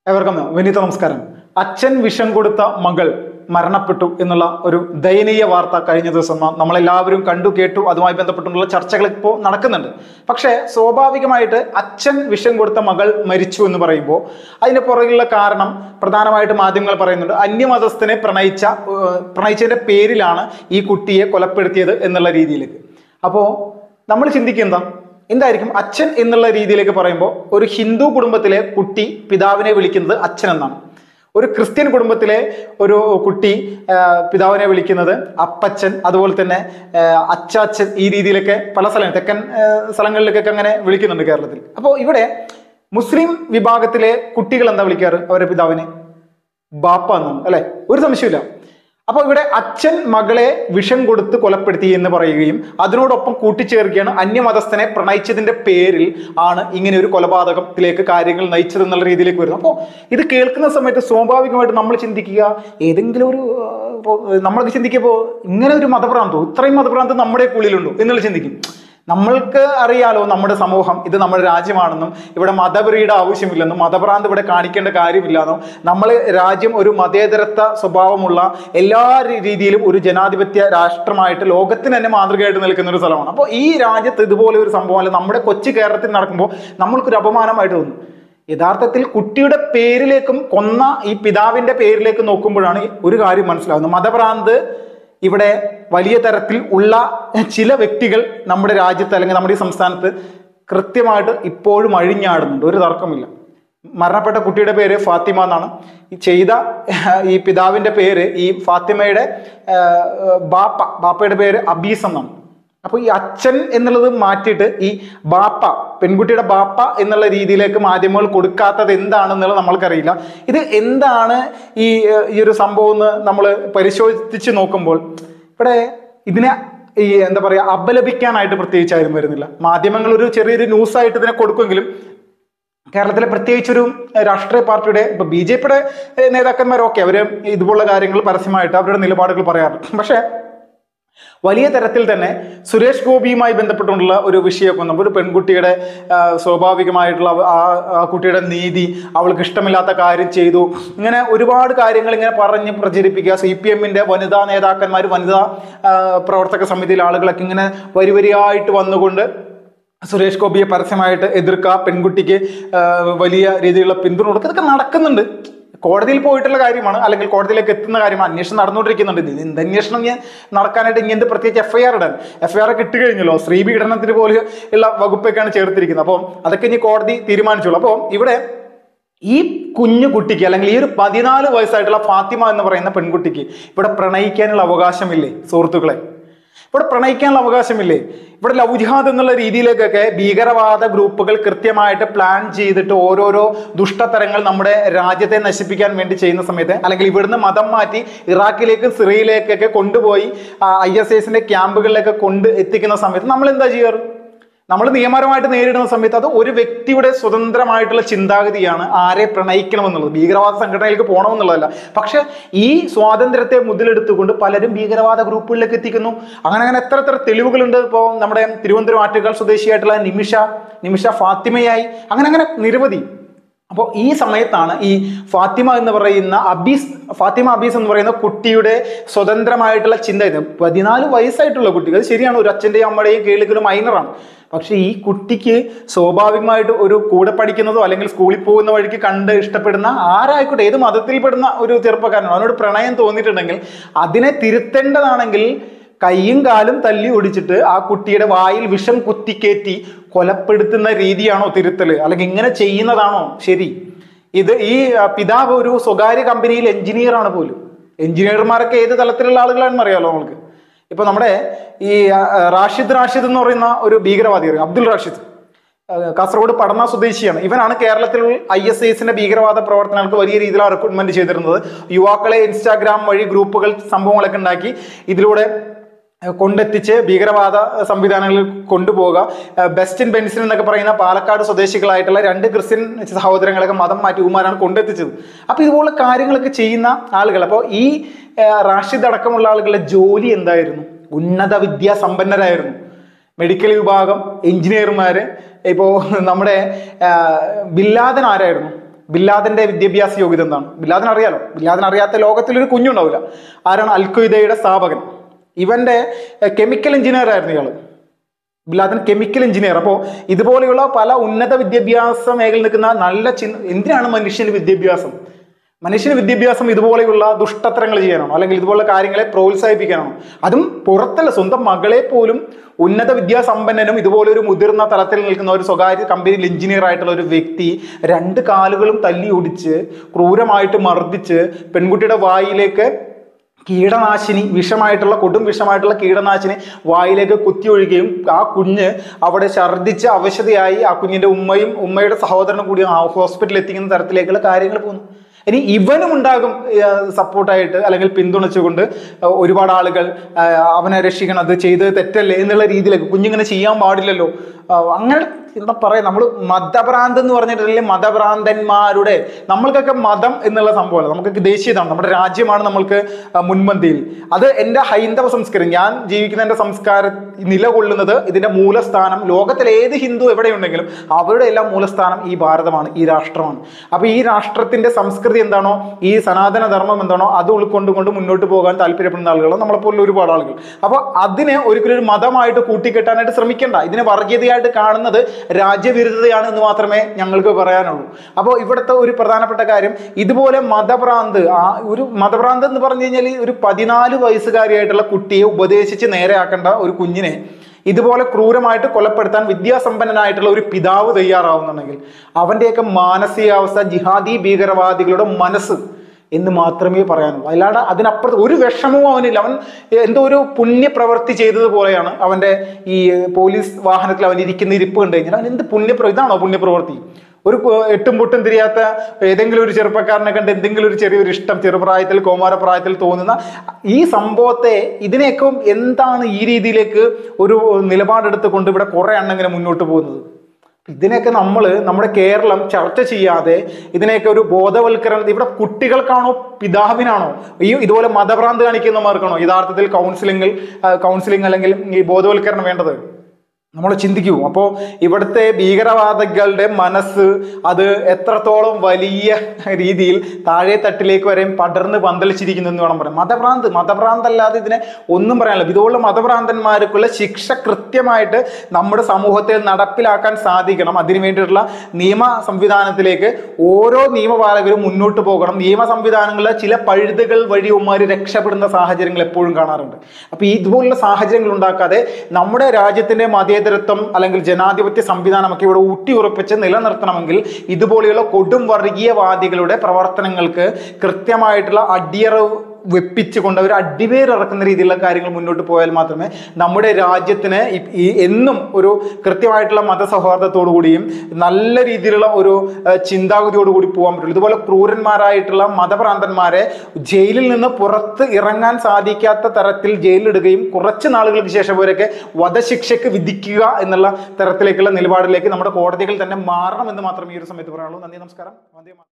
എവർക്കും വിനീത നമസ്കാരം അച്ഛൻ വിഷം കൊടുത്ത മകൾ മരണപ്പെട്ടു എന്നുള്ള ഒരു ദയനീയ വാർത്ത കഴിഞ്ഞ ദിവസം ന- നമ്മളെല്ലാവരും കണ്ടു കേട്ടു അതുമായി ബന്ധപ്പെട്ടുള്ള ചർച്ചകൾ ഇപ്പോൾ നടക്കുന്നുണ്ട് പക്ഷേ സ്വാഭാവികമായിട്ട് അച്ഛൻ വിഷം കൊടുത്ത മകൾ മരിച്ചു എന്ന് പറയുമ്പോൾ അതിന് പുറകിലുള്ള കാരണം പ്രധാനമായിട്ട് മാധ്യമങ്ങൾ പറയുന്നുണ്ട് അന്യമതസ്ഥനെ പ്രണയിച്ച ഏഹ്, പ്രണയിച്ചതിന്റെ പേരിലാണ് ഈ കുട്ടിയെ കൊലപ്പെടുത്തിയത് എന്നുള്ള രീതിയിലേക്ക് അപ്പോൾ നമ്മൾ ചിന്തിക്കുക എന്തായിരിക്കും അച്ഛൻ എന്നുള്ള രീതിയിലേക്ക് പറയുമ്പോൾ ഒരു ഹിന്ദു കുടുംബത്തിലെ കുട്ടി പിതാവിനെ വിളിക്കുന്നത് അച്ഛൻ എന്നാണ് ഒരു ക്രിസ്ത്യൻ കുടുംബത്തിലെ ഒരു കുട്ടി ആ, പിതാവിനെ വിളിക്കുന്നത് അപ്പച്ചൻ അതുപോലെ തന്നെ ആ, അച്ചാച്ചൻ ഈ രീതിയിലൊക്കെ പല സ്ഥലങ്ങൾ തെക്കൻ ആ, സ്ഥലങ്ങളിലേക്കൊക്കെ അങ്ങനെ വിളിക്കുന്നുണ്ട് കേരളത്തിൽ അപ്പോൾ ഇവിടെ മുസ്ലിം വിഭാഗത്തിലെ കുട്ടികൾ എന്താ വിളിക്കാറ് അവരുടെ പിതാവിനെ ബാപ്പ എന്നാണ് അല്ലെ ഒരു സംശയമില്ല അപ്പോൾ ഇവിടെ അച്ഛൻ മകളെ വിഷം കൊടുത്ത് കൊലപ്പെടുത്തി എന്ന് പറയുകയും അതിനോടൊപ്പം കൂട്ടിച്ചേർക്കുകയാണ് അന്യമതസ്ഥനെ പ്രണയിച്ചതിന്റെ പേരിൽ ആണ് ഇങ്ങനെ ഒരു കൊലപാതകത്തിലേക്ക് കാര്യങ്ങൾ നയിച്ചത് എന്നുള്ള രീതിയിലേക്ക് വരുന്നത് അപ്പോൾ ഇത് കേൾക്കുന്ന സമയത്ത് സ്വാഭാവികമായിട്ട് നമ്മൾ ചിന്തിക്കുക ഏതെങ്കിലും ഒരു ആ, ഇപ്പോ നമ്മളൊക്കെ ചിന്തിക്കുമ്പോൾ ഇങ്ങനെ ഒരു മതഭ്രാന്തോ ഇത്രയും മതഭ്രാന്ത് നമ്മുടെ ഉള്ളിലുണ്ടോ എന്നുള്ള ചിന്തിക്കും നമ്മൾക്ക് അറിയാലോ നമ്മുടെ സമൂഹം ഇത് നമ്മുടെ രാജ്യമാണെന്നും ഇവിടെ മതപരിയുടെ ആവശ്യമില്ലെന്നും മതഭ്രാന്ത് ഇവിടെ കാണിക്കേണ്ട കാര്യമില്ലെന്നും നമ്മൾ രാജ്യം ഒരു മതേതരത്വ സ്വഭാവമുള്ള എല്ലാ രീ- രീതിയിലും ഒരു ജനാധിപത്യ രാഷ്ട്രമായിട്ട് ലോകത്തിന് തന്നെ മാതൃകയായിട്ട് നിൽക്കുന്ന ഒരു സ്ഥലമാണ് അപ്പോൾ ഈ രാജ്യത്ത് ഇതുപോലെ ഒരു സംഭവം അല്ല നമ്മുടെ കൊച്ചു കേരളത്തിൽ നടക്കുമ്പോൾ നമ്മൾക്കൊരു അപമാനമായിട്ട് തോന്നും യഥാർത്ഥത്തിൽ കുട്ടിയുടെ പേരിലേക്കും കൊന്ന ഈ പിതാവിന്റെ പേരിലേക്ക് നോക്കുമ്പോഴാണ് ഒരു കാര്യം മനസ്സിലാവുന്നത് മതഭ്രാന്ത് ഇവിടെ വലിയ തരത്തിൽ ഉള്ള ചില വ്യക്തികൾ നമ്മുടെ രാജ്യത്ത് അല്ലെങ്കിൽ നമ്മുടെ ഈ സംസ്ഥാനത്ത് കൃത്യമായിട്ട് ഇപ്പോഴും അഴിഞ്ഞാടുന്നുണ്ട് ഒരു തർക്കമില്ല മരണപ്പെട്ട കുട്ടിയുടെ പേര് ഫാത്തിമ എന്നാണ് ഈ ചെയ്ത ഈ പിതാവിന്റെ പേര് ഈ ഫാത്തിമയുടെ ആ, ബാപ്പ ബാപ്പയുടെ പേര് അബീസ് എന്നാണ് അപ്പൊ ഈ അച്ഛൻ എന്നുള്ളത് മാറ്റിയിട്ട് ഈ ബാപ്പ പെൺകുട്ടിയുടെ ബാപ്പ എന്നുള്ള രീതിയിലേക്ക് മാധ്യമങ്ങൾ കൊടുക്കാത്തത് എന്താണെന്നുള്ളത് നമ്മൾക്കറിയില്ല ഇത് എന്താണ് ഈ ഏഹ്, ഈ ഒരു സംഭവം എന്ന് നമ്മൾ പരിശോധിച്ച് നോക്കുമ്പോൾ ഇവിടെ ഇതിനെ ഈ എന്താ പറയാ അപലപിക്കാനായിട്ട് പ്രത്യേകിച്ച് ആരും വരുന്നില്ല മാധ്യമങ്ങൾ ഒരു ചെറിയൊരു ന്യൂസ് ആയിട്ട് ഇതിനെ കൊടുക്കുമെങ്കിലും കേരളത്തിലെ പ്രത്യേകിച്ചൊരു ഏഹ്, രാഷ്ട്രീയ പാർട്ടിയുടെ ഇപ്പൊ ബി ജെ പിയുടെ നേതാക്കന്മാരൊക്കെ അവര് ഇതുപോലുള്ള കാര്യങ്ങൾ പരസ്യമായിട്ട് അവരുടെ നിലപാടുകൾ പറയാറുണ്ട് പക്ഷേ വലിയ തരത്തിൽ തന്നെ സുരേഷ് ഗോപിയുമായി ബന്ധപ്പെട്ടുള്ള ഒരു വിഷയമൊക്കെ നമ്മൾ ഒരു പെൺകുട്ടിയുടെ ആ, സ്വാഭാവികമായിട്ടുള്ള അവ- ആ ആ കുട്ടിയുടെ നീതി അവൾക്ക് ഇഷ്ടമില്ലാത്ത കാര്യം ചെയ്തു ഇങ്ങനെ ഒരുപാട് കാര്യങ്ങൾ ഇങ്ങനെ പറഞ്ഞ് പ്രചരിപ്പിക്കുക സി പി എമ്മിന്റെ വനിതാ നേതാക്കന്മാർ വനിതാ ആ, പ്രവർത്തക സമിതിയിലെ ആളുകളൊക്കെ ഇങ്ങനെ വരി വരിയായിട്ട് വന്നുകൊണ്ട് സുരേഷ് ഗോപിയെ പരസ്യമായിട്ട് എതിർക്കുക പെൺകുട്ടിക്ക് ആ, വലിയ രീതിയിലുള്ള പിന്തുണ കൊടുക്കുക ഇതൊക്കെ നടക്കുന്നുണ്ട് കോടതിയിൽ പോയിട്ടുള്ള കാര്യമാണ് അല്ലെങ്കിൽ കോടതിയിലേക്ക് എത്തുന്ന കാര്യമാണ് അന്വേഷണം നടന്നുകൊണ്ടിരിക്കുന്നുണ്ട് ഇത് എന്ത് അന്വേഷണം ഞാൻ നടക്കാനായിട്ട് ഇങ്ങനത്തെ പ്രത്യേകിച്ച് എഫ് ഐ ആർ ഇടാൻ എഫ് ഐ ആർ ഒക്കെ ഇട്ട് കഴിഞ്ഞല്ലോ സ്ത്രീ പീഡനത്തിന് പോലും ഉള്ള വകുപ്പൊക്കെയാണ് ചേർത്തിരിക്കുന്നത് അപ്പോൾ അതൊക്കെ ഇനി കോടതി തീരുമാനിച്ചോളൂ അപ്പോൾ ഇവിടെ ഈ കുഞ്ഞു കുട്ടിക്ക് അല്ലെങ്കിൽ ഈ ഒരു പതിനാല് വയസ്സായിട്ടുള്ള ഫാത്തിമ എന്ന് പറയുന്ന പെൺകുട്ടിക്ക് ഇവിടെ പ്രണയിക്കാനുള്ള അവകാശമില്ലേ സുഹൃത്തുക്കളെ ഇവിടെ പ്രണയിക്കാനുള്ള അവകാശമില്ലേ ഇവിടെ ലവ് ജിഹാദ് എന്നുള്ള രീതിയിലേക്കൊക്കെ ഭീകരവാദ ഗ്രൂപ്പുകൾ കൃത്യമായിട്ട് പ്ലാൻ ചെയ്തിട്ട് ഓരോരോ ദുഷ്ടതരങ്ങൾ നമ്മുടെ രാജ്യത്തെ നശിപ്പിക്കാൻ വേണ്ടി ചെയ്യുന്ന സമയത്ത് അല്ലെങ്കിൽ ഇവിടുന്ന് മതം മാറ്റി ഇറാഖിലേക്കും സിറിയയിലേക്കൊക്കെ കൊണ്ടുപോയി ഐ എസ് എസിന്റെ ക്യാമ്പുകളിലൊക്കെ കൊണ്ട് എത്തിക്കുന്ന സമയത്ത് നമ്മൾ എന്താ ചെയ്യാറ് നമ്മൾ നിയമപരമായിട്ട് നേരിടുന്ന സമയത്ത് അത് ഒരു വ്യക്തിയുടെ സ്വതന്ത്രമായിട്ടുള്ള ചിന്താഗതിയാണ് ആരെ പ്രണയിക്കണമെന്നുള്ളത് ഭീകരവാദ സംഘടനയിലേക്ക് പോകണമെന്നുള്ളതല്ല പക്ഷെ ഈ സ്വാതന്ത്ര്യത്തെ മുതലെടുത്തുകൊണ്ട് പലരും ഭീകരവാദ ഗ്രൂപ്പുകളിലേക്ക് എത്തിക്കുന്നു അങ്ങനെ അങ്ങനെ എത്ര എത്ര തെളിവുകളുണ്ട് ഇപ്പോൾ നമ്മുടെ തിരുവനന്തപുരം ആറ്റുകാൽ സ്വദേശിയായിട്ടുള്ള നിമിഷ നിമിഷ ഫാത്തിമയായി അങ്ങനെ അങ്ങനെ നിരവധി അപ്പോൾ ഈ സമയത്താണ് ഈ ഫാത്തിമ എന്ന് പറയുന്ന അബീസ് ഫാത്തിമ അബീസ് എന്ന് പറയുന്ന കുട്ടിയുടെ സ്വതന്ത്രമായിട്ടുള്ള ചിന്ത ഇത് പതിനാല് വയസ്സായിട്ടുള്ള കുട്ടി അത് ശരിയാണ് ഒരു അച്ഛൻ്റെയും അമ്മയുടെയും കീഴിലേക്ക് ഒരു മൈനറാണ് പക്ഷെ ഈ കുട്ടിക്ക് സ്വാഭാവികമായിട്ട് ഒരു കൂടെ പഠിക്കുന്നതോ അല്ലെങ്കിൽ സ്കൂളിൽ പോകുന്ന വഴിക്ക് കണ്ട് ഇഷ്ടപ്പെടുന്ന ആരായിക്കോട്ടെ ഏത് മതത്തിൽപ്പെടുന്ന ഒരു ചെറുപ്പക്കാരനോ അവനോട് പ്രണയം തോന്നിയിട്ടുണ്ടെങ്കിൽ അതിനെ തിരുത്തേണ്ടതാണെങ്കിൽ കൈയും കാലും തല്ലി ഒടിച്ചിട്ട് ആ കുട്ടിയുടെ വായിൽ വിഷം കുത്തിക്കേറ്റി കൊലപ്പെടുത്തുന്ന രീതിയാണോ തിരുത്തല് അല്ലെങ്കിൽ ഇങ്ങനെ ചെയ്യുന്നതാണോ ശരി ഇത് ഈ ആ, പിതാവ് ഒരു സ്വകാര്യ കമ്പനിയിൽ എഞ്ചിനീയർ ആണ് പോലും എഞ്ചിനീയർമാരൊക്കെ ഏത് തലത്തിലുള്ള ആളുകളാണെന്ന് അറിയാലോ നമുക്ക് ഇപ്പൊ നമ്മുടെ ഈ ആ, റാഷിദ് റാഷിദ് എന്ന് പറയുന്ന ഒരു ഭീകരവാദി അറിയാം അബ്ദുൾ റാഷിദ് ആ, കാസർഗോഡ് പടന്ന സ്വദേശിയാണ് ഇവനാണ് കേരളത്തിൽ ഐ എസ് ഐസിന്റെ ഭീകരവാദ പ്രവർത്തനങ്ങൾക്ക് വലിയ രീതിയിൽ റിക്രൂട്ട്മെന്റ് ചെയ്തിരുന്നത് യുവാക്കളെ ഇൻസ്റ്റാഗ്രാം വഴി ഗ്രൂപ്പുകൾ സംഭവങ്ങളൊക്കെ ഉണ്ടാക്കി ഇതിലൂടെ ഏഹ് കൊണ്ടെത്തിച്ച് ഭീകരവാദ സംവിധാനങ്ങളിൽ കൊണ്ടുപോവുക ഏഹ് ബെസ്റ്റിൻ ബെൻസിൻ എന്നൊക്കെ പറയുന്ന പാലക്കാട് സ്വദേശികളായിട്ടുള്ള രണ്ട് ക്രിസ്ത്യൻ സഹോദരങ്ങളൊക്കെ മതം മാറ്റി ഉമാരാണ് കൊണ്ടെത്തിച്ചത് അപ്പോൾ ഇതുപോലെ കാര്യങ്ങളൊക്കെ ചെയ്യുന്ന ആളുകൾ അപ്പോൾ ഈ ഏഹ് റാഷിദ് അടക്കമുള്ള ആളുകളുടെ ജോലി എന്തായിരുന്നു ഉന്നത വിദ്യാസമ്പന്നരായിരുന്നു മെഡിക്കൽ വിഭാഗം എഞ്ചിനീയർമാര് ഇപ്പോൾ നമ്മുടെ ആ, ബില്ലാദൻ ആരായിരുന്നു ബില്ലാദിന്റെ വിദ്യാഭ്യാസ യോഗ്യത എന്താണ് ബില്ലാദിന് അറിയാലോ ബില്ലാദിന് അറിയാത്ത ലോകത്തിലൊരു കുഞ്ഞുണ്ടാവില്ല ആരാണ് അൽഖ്വയ്ദയുടെ സ്ഥാപകൻ ഇവന്റെ കെമിക്കൽ എഞ്ചിനീയർ ആയിരുന്നു ഇയാള് ബില്ലാദിൻ കെമിക്കൽ എഞ്ചിനീയർ അപ്പോൾ ഇതുപോലെയുള്ള പല ഉന്നത വിദ്യാഭ്യാസ മേഖലയിൽ നിൽക്കുന്ന നല്ല ചിന്ത എന്തിനാണ് മനുഷ്യന് വിദ്യാഭ്യാസം മനുഷ്യന് വിദ്യാഭ്യാസം ഇതുപോലെയുള്ള ദുഷ്ടത്തരങ്ങൾ ചെയ്യാനാണോ അല്ലെങ്കിൽ ഇതുപോലുള്ള കാര്യങ്ങളെ പ്രോത്സാഹിപ്പിക്കാനാണോ അതും പുറത്തല്ല സ്വന്തം മകളെ പോലും ഉന്നത വിദ്യാസമ്പന്നനും ഇതുപോലെ ഒരു മുതിർന്ന തലത്തിൽ നിൽക്കുന്ന ഒരു സ്വകാര്യ കമ്പനിയിൽ എഞ്ചിനീയർ ആയിട്ടുള്ള ഒരു വ്യക്തി രണ്ട് കാലുകളും തല്ലി ഒടിച്ച് ക്രൂരമായിട്ട് മർദ്ദിച്ച് പെൺകുട്ടിയുടെ വായിലേക്ക് കീടനാശിനി വിഷമായിട്ടുള്ള കൊടും വിഷമായിട്ടുള്ള കീടനാശിനി വായിലേക്ക് കുത്തിയൊഴുകയും ആ കുഞ്ഞ് അവിടെ ഛർദ്ദിച്ച് അവശതയായി ആ കുഞ്ഞിന്റെ ഉമ്മയും ഉമ്മയുടെ സഹോദരനും കൂടി ആ ഹോസ്പിറ്റലിൽ എത്തിക്കുന്ന തരത്തിലേക്കുള്ള കാര്യങ്ങൾ പോകുന്നു ഇനി ഇവനും ഉണ്ടാകും സപ്പോർട്ടായിട്ട് അല്ലെങ്കിൽ പിന്തുണച്ചുകൊണ്ട് ആ, ഒരുപാട് ആളുകൾ ആ, അവനെ രക്ഷിക്കണം അത് ചെയ്തത് തെറ്റല്ലേ എന്നുള്ള രീതിയിലേക്ക് കുഞ്ഞിങ്ങനെ ചെയ്യാൻ പാടില്ലല്ലോ ആ, അങ്ങനെ എന്താ പറയാ നമ്മൾ മതഭ്രാന്ത് എന്ന് പറഞ്ഞിട്ടുണ്ടെങ്കിൽ മതഭ്രാന്തന്മാരുടെ നമ്മൾക്കൊക്കെ മതം എന്നുള്ള സംഭവമല്ല നമുക്കൊക്കെ ദേശീയതാണ് നമ്മുടെ രാജ്യമാണ് നമ്മൾക്ക് ആ, മുൻപന്തിയിൽ അത് എൻ്റെ ഹൈന്ദവ സംസ്കാരം ഞാൻ ജീവിക്കുന്ന എൻ്റെ സംസ്കാരം നിലകൊള്ളുന്നത് ഇതിന്റെ മൂലസ്ഥാനം ലോകത്തിലെ ഏത് ഹിന്ദു എവിടെയുണ്ടെങ്കിലും അവരുടെ എല്ലാം മൂലസ്ഥാനം ഈ ഭാരതമാണ് ഈ രാഷ്ട്രമാണ് അപ്പൊ ഈ രാഷ്ട്രത്തിന്റെ സംസ്കൃതി എന്താണോ ഈ സനാതന ധർമ്മം എന്താണോ അത് ഉൾക്കൊണ്ടുകൊണ്ട് മുന്നോട്ട് പോകാൻ താല്പര്യപ്പെടുന്ന ആളുകൾ നമ്മളെപ്പോലുള്ള ഒരുപാട് ആളുകൾ അപ്പൊ അതിനെ ഒരിക്കലും ഒരു മതമായിട്ട് കൂട്ടിക്കെട്ടാനായിട്ട് ശ്രമിക്കേണ്ട ഇതിനെ വർഗീയതയായിട്ട് കാണുന്നത് രാജ്യവിരുദ്ധതയാണ് എന്ന് മാത്രമേ ഞങ്ങൾക്ക് പറയാനുള്ളൂ അപ്പോൾ ഇവിടുത്തെ ഒരു പ്രധാനപ്പെട്ട കാര്യം ഇതുപോലെ മതഭ്രാന്ത് ആ ഒരു മതഭ്രാന്ത് എന്ന് പറഞ്ഞു കഴിഞ്ഞാൽ ഒരു പതിനാല് വയസ്സുകാരിയായിട്ടുള്ള കുട്ടിയെ ഉപദേശിച്ച് നേരെയാക്കേണ്ട ഒരു കുഞ്ഞിനെ ഇതുപോലെ ക്രൂരമായിട്ട് കൊലപ്പെടുത്താൻ വിദ്യാസമ്പന്നനായിട്ടുള്ള ഒരു പിതാവ് തയ്യാറാവുന്നുണ്ടെങ്കിൽ അവൻ്റെയൊക്കെ മാനസികാവസ്ഥ ജിഹാദി ഭീകരവാദികളുടെ മനസ്സ് എന്ന് മാത്രമേ പറയാനുള്ളൂ അല്ലാണ്ട് അതിനപ്പുറത്ത് ഒരു വിഷമവും അവനില്ല അവൻ എന്തോ ഒരു പുണ്യപ്രവൃത്തി ചെയ്തതുപോലെയാണ് അവൻ്റെ ഈ പോലീസ് വാഹനത്തിൽ അവൻ ഇരിക്കുന്ന ഇരിപ്പ് കണ്ടു കഴിഞ്ഞാൽ അവൻ എന്ത് പുണ്യപ്ര ഇതാണോ പുണ്യപ്രവൃത്തി ഒരു കു- എട്ടും പൊട്ടും തിരിയാത്ത ഏതെങ്കിലും ഒരു ചെറുപ്പക്കാരനെ കണ്ട് എന്തെങ്കിലും ഒരു ചെറിയൊരു ഇഷ്ടം ചെറുപ്രായത്തിൽ കൗമാരപ്രായത്തിൽ തോന്നുന്ന ഈ സംഭവത്തെ ഇതിനെയൊക്കെ എന്താണ് ഈ രീതിയിലേക്ക് ഒരു നിലപാടെടുത്ത് കൊണ്ട് ഇവിടെ കുറെ എണ്ണം ഇങ്ങനെ മുന്നോട്ട് പോകുന്നത് ഇതിനെയൊക്കെ നമ്മൾ നമ്മുടെ കേരളം ചർച്ച ചെയ്യാതെ ഇതിനെയൊക്കെ ഒരു ബോധവൽക്കരണം ഇവിടെ കുട്ടികൾക്കാണോ പിതാവിനാണോ ഈ ഇതുപോലെ മതഭ്രാന്ത് കാണിക്കുന്നവർക്കാണോ യഥാർത്ഥത്തിൽ കൗൺസിലിംഗിൽ കൗൺസിലിംഗ് അല്ലെങ്കിൽ ഈ ബോധവൽക്കരണം വേണ്ടത് നമ്മൾ ചിന്തിക്കൂ അപ്പോൾ ഇവിടുത്തെ ഭീകരവാദികളുടെ മനസ്സ് അത് എത്രത്തോളം വലിയ രീതിയിൽ താഴെ തട്ടിലേക്ക് വരെയും പടർന്ന് പന്തലിച്ചിരിക്കുന്നു എന്ന് വേണം പറയാം മതഭ്രാന്ത് മതഭ്രാന്തല്ലാതെ ഇതിനെ ഒന്നും പറയാനില്ല ഇതുപോലുള്ള മതഭ്രാന്തന്മാർക്കുള്ള ശിക്ഷ കൃത്യമായിട്ട് നമ്മുടെ സമൂഹത്തിൽ നടപ്പിലാക്കാൻ സാധിക്കണം അതിനു വേണ്ടിയിട്ടുള്ള നിയമ സംവിധാനത്തിലേക്ക് ഓരോ നിയമപാലകരും മുന്നോട്ട് പോകണം നിയമ സംവിധാനങ്ങളിലെ ചില പഴുതുകൾ വഴി ഉമ്മാര് രക്ഷപ്പെടുന്ന സാഹചര്യങ്ങൾ എപ്പോഴും കാണാറുണ്ട് അപ്പൊ ഈ ഇതുപോലുള്ള സാഹചര്യങ്ങൾ ഉണ്ടാക്കാതെ നമ്മുടെ രാജ്യത്തിന്റെ മതേതരത്വം അല്ലെങ്കിൽ ജനാധിപത്യ സംവിധാനമൊക്കെ ഇവിടെ ഊട്ടി ഉറപ്പിച്ച് നിലനിർത്തണമെങ്കിൽ ഇതുപോലെയുള്ള കൊടും വർഗീയവാദികളുടെ പ്രവർത്തനങ്ങൾക്ക് കൃത്യമായിട്ടുള്ള അടിയറവ് വെപ്പിച്ചുകൊണ്ട് ഒരു അടിവേറിറക്കുന്ന രീതിയിലുള്ള കാര്യങ്ങൾ മുന്നോട്ട് പോയാൽ മാത്രമേ നമ്മുടെ രാജ്യത്തിന് ഈ- ഈ എന്നും ഒരു കൃത്യമായിട്ടുള്ള മതസൗഹാർദ്ദത്തോടു കൂടിയും നല്ല രീതിയിലുള്ള ഒരു ഏഹ്, ചിന്താഗതിയോട് കൂടി പോകാൻ പറ്റുള്ളൂ ഇതുപോലെ ക്രൂരന്മാരായിട്ടുള്ള മതഭ്രാന്തന്മാരെ ജയിലിൽ നിന്ന് പുറത്ത് ഇറങ്ങാൻ സാധിക്കാത്ത തരത്തിൽ ജയിലിലിടുകയും കുറച്ച് നാളുകൾക്ക് ശേഷം അവരൊക്കെ വധശിക്ഷയ്ക്ക് വിധിക്കുക എന്നുള്ള തരത്തിലേക്കുള്ള നിലപാടിലേക്ക് നമ്മുടെ കോടതികൾ തന്നെ മാറണം എന്ന് മാത്രമേ ഈ ഒരു സമയത്ത് പറയാനുള്ളൂ നന്ദി നമസ്കാരം വന്ദേ മാതരം.